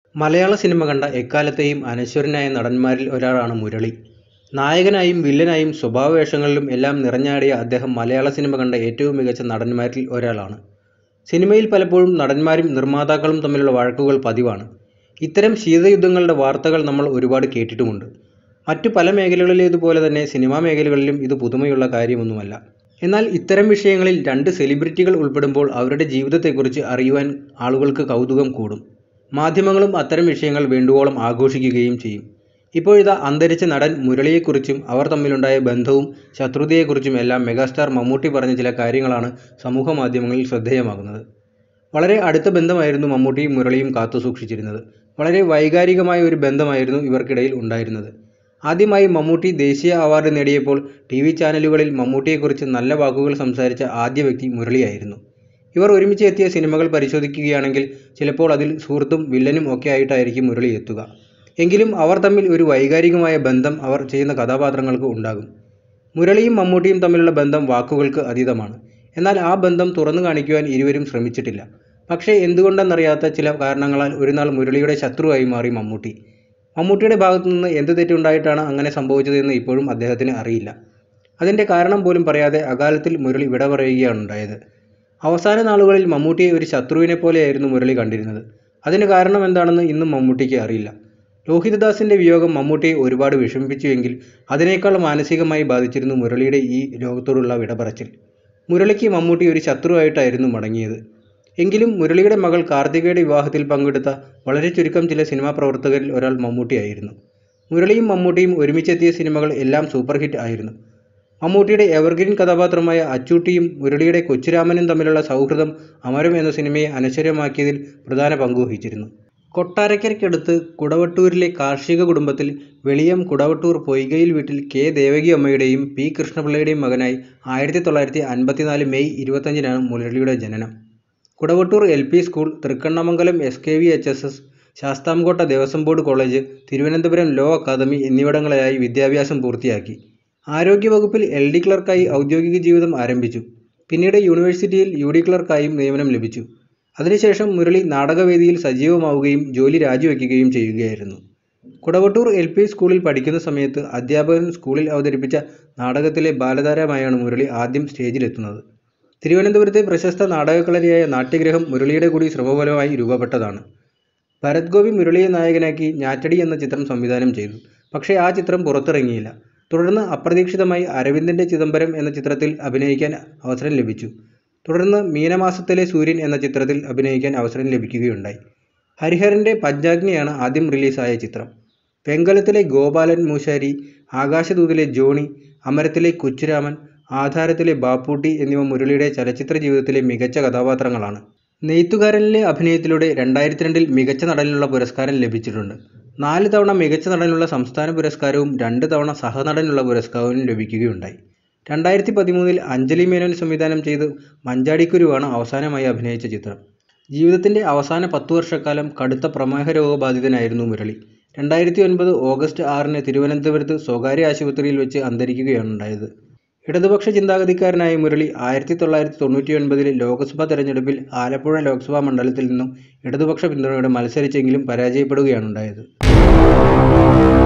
മലയാള സിനിമ കണ്ട എക്കാലത്തെയും അനശ്വരനായ നടന്മാരിൽ ഒരാളാണ് മുരളി. നായകനായും വില്ലനായും സ്വഭാവവേഷങ്ങളിലും എല്ലാം നിറഞ്ഞാടിയ അദ്ദേഹം മലയാള സിനിമ കണ്ട ഏറ്റവും മികച്ച നടന്മാരിൽ ഒരാളാണ്. സിനിമയിൽ പലപ്പോഴും നടന്മാരും നിർമ്മാതാക്കളും തമ്മിലുള്ള വഴക്കുകൾ പതിവാണ്. ഇത്തരം ശീതയുദ്ധങ്ങളുടെ വാർത്തകൾ നമ്മൾ ഒരുപാട് കേട്ടിട്ടുമുണ്ട്. മറ്റു പല മേഖലകളിലേതുപോലെ തന്നെ സിനിമാ മേഖലകളിലും ഇത് പുതുമയുള്ള കാര്യമൊന്നുമല്ല. എന്നാൽ ഇത്തരം വിഷയങ്ങളിൽ രണ്ട് സെലിബ്രിറ്റികൾ ഉൾപ്പെടുമ്പോൾ അവരുടെ ജീവിതത്തെക്കുറിച്ച് അറിയുവാൻ ആളുകൾക്ക് കൗതുകം കൂടും. മാധ്യമങ്ങളും അത്തരം വിഷയങ്ങൾ വേണ്ടുവോളം ആഘോഷിക്കുകയും ചെയ്യും. ഇപ്പോഴിതാ അന്തരിച്ച നടൻ മുരളിയെക്കുറിച്ചും അവർ തമ്മിലുണ്ടായ ബന്ധവും ശത്രുതയെക്കുറിച്ചും എല്ലാം മെഗാസ്റ്റാർ മമ്മൂട്ടി പറഞ്ഞ ചില കാര്യങ്ങളാണ് സമൂഹമാധ്യമങ്ങളിൽ ശ്രദ്ധേയമാകുന്നത്. വളരെ അടുത്ത ബന്ധമായിരുന്നു മമ്മൂട്ടിയും മുരളിയും കാത്തുസൂക്ഷിച്ചിരുന്നത്. വളരെ വൈകാരികമായ ഒരു ബന്ധമായിരുന്നു ഇവർക്കിടയിൽ ഉണ്ടായിരുന്നത്. ആദ്യമായി മമ്മൂട്ടി ദേശീയ അവാർഡ് നേടിയപ്പോൾ ടിവി ചാനലുകളിൽ മമ്മൂട്ടിയെക്കുറിച്ച് നല്ല വാക്കുകൾ സംസാരിച്ച ആദ്യ വ്യക്തി മുരളിയായിരുന്നു. ഇവർ ഒരുമിച്ച് എത്തിയ സിനിമകൾ പരിശോധിക്കുകയാണെങ്കിൽ ചിലപ്പോൾ അതിൽ സുഹൃത്തും വില്ലനും ഒക്കെയായിട്ടായിരിക്കും മുരളി എത്തുക. എങ്കിലും അവർ തമ്മിൽ ഒരു വൈകാരികമായ ബന്ധം അവർ ചെയ്യുന്ന കഥാപാത്രങ്ങൾക്ക് ഉണ്ടാകും. മുരളിയും മമ്മൂട്ടിയും തമ്മിലുള്ള ബന്ധം വാക്കുകൾക്ക് അതീതമാണ്. എന്നാൽ ആ ബന്ധം തുറന്നു കാണിക്കുവാൻ ഇരുവരും ശ്രമിച്ചിട്ടില്ല. പക്ഷേ എന്തുകൊണ്ടെന്നറിയാത്ത ചില കാരണങ്ങളാൽ ഒരുനാൾ മുരളിയുടെ ശത്രുവായി മാറി മമ്മൂട്ടി. മമ്മൂട്ടിയുടെ ഭാഗത്തുനിന്ന് എന്ത് തെറ്റുണ്ടായിട്ടാണ് അങ്ങനെ സംഭവിച്ചത് എന്ന് ഇപ്പോഴും അദ്ദേഹത്തിന് അറിയില്ല. അതിന്റെ കാരണം പോലും പറയാതെ അകാലത്തിൽ മുരളി വിട പറയുകയാണുണ്ടായത്. അവസാന നാളുകളിൽ മമ്മൂട്ടിയെ ഒരു ശത്രുവിനെപ്പോലെയായിരുന്നു മുരളി കണ്ടിരുന്നത്. അതിന് കാരണമെന്താണെന്ന് ഇന്നും മമ്മൂട്ടിക്ക് അറിയില്ല. ലോഹിതദാസിന്റെ വിയോഗം മമ്മൂട്ടിയെ ഒരുപാട് വിഷമിപ്പിച്ചുവെങ്കിൽ അതിനേക്കാൾ മാനസികമായി ബാധിച്ചിരുന്നു മുരളിയുടെ ഈ ലോകത്തോടുള്ള വിടപറച്ചിൽ. മുരളിക്ക് മമ്മൂട്ടി ഒരു ശത്രുവായിട്ടായിരുന്നു മടങ്ങിയത്. എങ്കിലും മുരളിയുടെ മകൾ കാർത്തികയുടെ വിവാഹത്തിൽ പങ്കെടുത്ത വളരെ ചുരുക്കം ചില സിനിമാ പ്രവർത്തകരിൽ ഒരാൾ മമ്മൂട്ടിയായിരുന്നു. മുരളിയും മമ്മൂട്ടിയും ഒരുമിച്ചെത്തിയ സിനിമകൾ എല്ലാം സൂപ്പർ ഹിറ്റ് ആയിരുന്നു. മമ്മൂട്ടിയുടെ എവർഗ്രീൻ കഥാപാത്രമായ അച്ചൂട്ടിയും മുരളിയുടെ കൊച്ചുരാമനും തമ്മിലുള്ള സൗഹൃദം അമരം എന്ന സിനിമയെ അനശ്വരമാക്കിയതിൽ പ്രധാന പങ്കുവഹിച്ചിരുന്നു. കൊട്ടാരക്കരയ്ക്കടുത്ത് കുടവട്ടൂരിലെ കാർഷിക കുടുംബത്തിൽ വെളിയം കുടവട്ടൂർ പൊയ്കയിൽ വീട്ടിൽ കെ ദേവകിയമ്മയുടെയും പി കൃഷ്ണപിള്ളയുടെയും മകനായി ആയിരത്തി തൊള്ളായിരത്തി അൻപത്തിനാല് മെയ് ഇരുപത്തഞ്ചിനാണ് മുരളിയുടെ ജനനം. Kudavattoor L. P. School, Thrikkannamangalam S. K. V. H. S. S, Sasthamcotta Devaswom board college, Thiruvananthapuram law academy എന്നിവിടങ്ങളിലായി വിദ്യാഭ്യാസം പൂർത്തിയാക്കി. ആരോഗ്യവകുപ്പിൽ എൽ. ഡി. ക്ലർക്കായി ഔദ്യോഗിക ജീവിതം ആരംഭിച്ചു. പിന്നീട് യൂണിവേഴ്സിറ്റിയിൽ യു. ഡി. ക്ലർക്കായും നിയമനം ലഭിച്ചു. അതിനുശേഷം മുരളി നാടകവേദിയിൽ സജീവമാവുകയും ജോലി രാജിവെക്കുകയും ചെയ്യുകയായിരുന്നു. കുടവട്ടൂർ എൽ. പി. സ്കൂളിൽ പഠിക്കുന്ന സമയത്ത് അധ്യാപകൻ സ്കൂളിൽ അവതരിപ്പിച്ച നാടകത്തിലെ ബാലതാരമായാണ് മുരളി ആദ്യം സ്റ്റേജിലെത്തുന്നത്. തിരുവനന്തപുരത്തെ പ്രശസ്ത നാടകക്കളരിയായ നാട്യഗൃഹം മുരളിയുടെ കൂടി ശ്രമഫലമായി രൂപപ്പെട്ടതാണ്. ഭരത് ഗോപി മുരളിയെ നായകനാക്കി ഞാറ്റടി എന്ന ചിത്രം സംവിധാനം ചെയ്തു. പക്ഷേ ആ ചിത്രം പുറത്തിറങ്ങിയില്ല. തുടർന്ന് അപ്രതീക്ഷിതമായി അരവിന്ദന്റെ ചിദംബരം എന്ന ചിത്രത്തിൽ അഭിനയിക്കാൻ അവസരം ലഭിച്ചു. തുടർന്ന് മീനമാസത്തിലെ സൂര്യൻ എന്ന ചിത്രത്തിൽ അഭിനയിക്കാൻ അവസരം ലഭിക്കുകയുണ്ടായി. ഹരിഹരന്റെ പഞ്ചാഗ്നിയാണ് ആദ്യം റിലീസായ ചിത്രം. വെങ്കലത്തിലെ ഗോപാലൻ മൂശാരി, ആകാശദൂതിലെ ജോണി, അമരത്തിലെ കൊച്ചുരാമൻ, ആധാരത്തിലെ ബാപ്പൂട്ടി എന്നിവ മുരളിയുടെ ചലച്ചിത്ര ജീവിതത്തിലെ മികച്ച കഥാപാത്രങ്ങളാണ്. നെയ്ത്തുകാരനിലെ അഭിനയത്തിലൂടെ രണ്ടായിരത്തിരണ്ടിൽ മികച്ച നടനുള്ള പുരസ്കാരം ലഭിച്ചിട്ടുണ്ട്. നാല് തവണ മികച്ച നടനുള്ള സംസ്ഥാന പുരസ്കാരവും രണ്ട് തവണ സഹനടനുള്ള പുരസ്കാരവും ലഭിക്കുകയുണ്ടായി. രണ്ടായിരത്തി പതിമൂന്നിൽ അഞ്ജലി മേനോൻ സംവിധാനം ചെയ്ത് മഞ്ചാടിക്കുരുവാണ് അവസാനമായി അഭിനയിച്ച ചിത്രം. ജീവിതത്തിന്റെ അവസാന പത്തുവർഷക്കാലം കടുത്ത പ്രമേഹരോഗബാധിതനായിരുന്നു മുരളി. രണ്ടായിരത്തി ഒൻപത് ഓഗസ്റ്റ് ആറിന് തിരുവനന്തപുരത്ത് സ്വകാര്യ ആശുപത്രിയിൽ വെച്ച് അന്തരിക്കുകയാണുണ്ടായത്. ഇടതുപക്ഷ ചിന്താഗതിക്കാരനായ മുരളി ആയിരത്തി തൊള്ളായിരത്തി തൊണ്ണൂറ്റിയൊൻപതിലെ ലോക്സഭാ തെരഞ്ഞെടുപ്പിൽ ആലപ്പുഴ ലോക്സഭാ മണ്ഡലത്തിൽ നിന്നും ഇടതുപക്ഷ പിന്തുണയോടെ മത്സരിച്ചെങ്കിലും പരാജയപ്പെടുകയാണുണ്ടായത്.